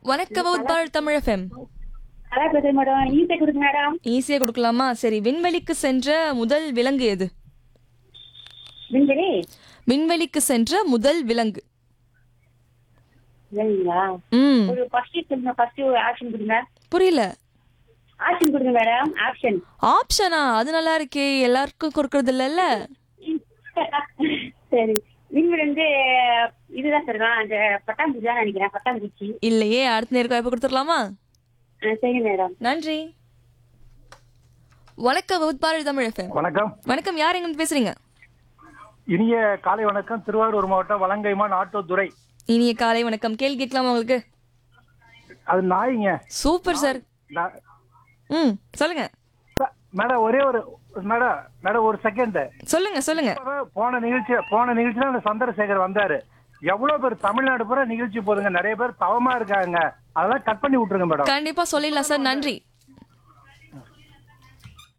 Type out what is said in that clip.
வணக்கம் உட்பாள் தமிழ் எஃப்எம் அதான் பேசுறேன் மேடம் ஈஸியா கொடுங்க மேடம் ஈஸியா கொடுக்கலாமா சரி விண்வெளிக்கு சென்ற முதல் விலங்கு எது விண்வெளி விண்வெளிக்கு சென்ற முதல் விலங்கு இல்லைங்களா ம் ஒரு ஃபர்ஸ்ட் சொல்லுங்க ஃபர்ஸ்ட் ஒரு ஆப்ஷன் கொடுங்க புரியல ஆப்ஷன் கொடுங்க மேடம் ஆப்ஷன் ஆப்ஷனா அது நல்லா இருக்கே எல்லாருக்கும் கொடுக்கறது இல்லைல்ல சரி விண்வெளி வந்து இதுதான் சார் அந்த பட்டாம்பூச்சி தான் நினைக்கிறேன் பட்டாம்பூச்சி இல்லையே அடுத்த நேருக்கு வாய்ப்பு கொடுத்துடலாமா ஆ, சரி மேடம் நன்றி வணக்கம் உட்பாள் தமிழ் எஃப்எம் வணக்கம் வணக்கம் யார் எங்க பேசுறீங்க இனிய காலை வணக்கம் திருவாரூர் மாவட்டம் வலங்கைமான் ஆட்டோதுறை இனிய காலை வணக்கம் கேள்வி கேட்கலாமா உங்களுக்கு அது நாய்ங்க சூப்பர் சார் நான்- ம் சொல்லுங்க ச- மேடம் ஒரே ஒரு மேடம் மேடம் ஒரு செகண்ட் சொல்லுங்க சொல்லுங்க போன நிகழ்ச்சி போன நிகழ்ச்சியில அந்த சந்திரசேகர் வந்தாரு எவ்வளவு பேர் தமிழ்நாடு பூரா நிகழ்ச்சி போதுங்க நிறைய பேர் தவமா இருக்காங்க அதெல்லாம் கட் பண்ணி விட்டுருங்க மேடம் கண்டிப்பா சொல்லிடலாம் சார் நன்றி